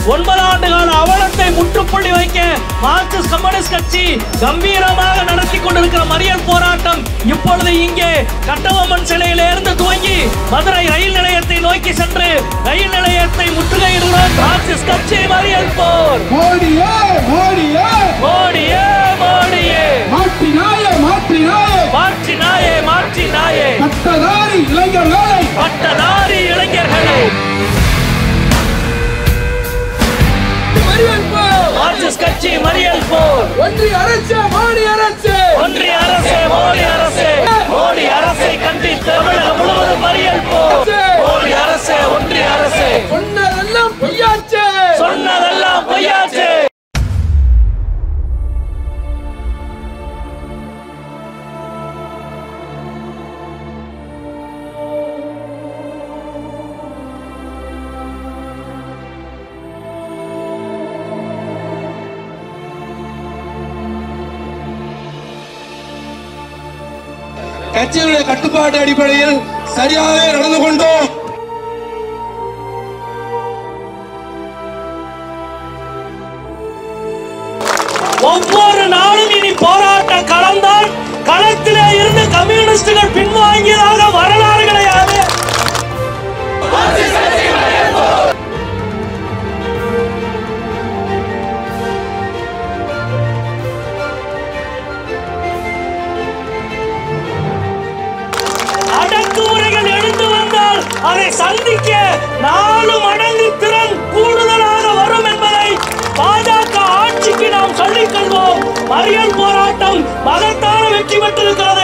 ஒன்பது ஆண்டு கால அவலத்தை முற்றுப்புள்ளி வைக்க மார்க்சிஸ்ட் கம்யூனிஸ்ட் கட்சி கம்பீரமாக நடத்தி கொண்டிருக்கிற மறியல் போராட்டம் இப்பொழுது இங்கே கட்டபொம்மன் சிலையிலிருந்து துவங்கி மதுரை ரயில் நிலையத்தை நோக்கி சென்று ரயில் நிலையத்தை முற்றுகையிடுகிறோம் மார்க்சிஸ்ட் கட்சி மறியல் போர் மோடியே மோடியே மோடியே மோடியே மாற்றினாயே மாற்றினாயே மாற்றி நாயே மாற்றி நாயே பட்டதாரி இளைஞர்களை பட்டதாரி இளைஞர்களே மறியல் போ! மார்க்சிஸ்ட் கட்சி மறியல் போர் ஒன்றிய அரசு மோடி அரசு ஒன்றிய அரசே மோடி அரசே மோடி அரசை கண்டித்து தமிழகம் முழுவதும் மறியல் போர் மோடி அரசே ஒன்றிய அரசே சொன்னதெல்லாம் பொய்யாச்சு சொன்னதெல்லாம் பொய்யாச்சு கட்சியினுடைய கட்டுப்பாட்டு அடிப்படையில் சரியாகவே நடந்து கொண்டோம் ஒவ்வொரு நாளும் இனி போராட்ட களம்தான் களத்திலே இருந்து கம்யூனிஸ்டுகள் பின்வாங்கியதாக வரலாறு கிடையாது அடக்குமுறைகள் எழுந்து வந்தால் அதை சந்திக்க நாலு மடங்கு திறன் கூடுதலாக வரும் என்பதை பாஜக ஆட்சிக்கு நாம் சொல்லிக் கொள்வோம் மறியல் போராட்டம் மகத்தான வெற்றி பெற்றிருக்கிறது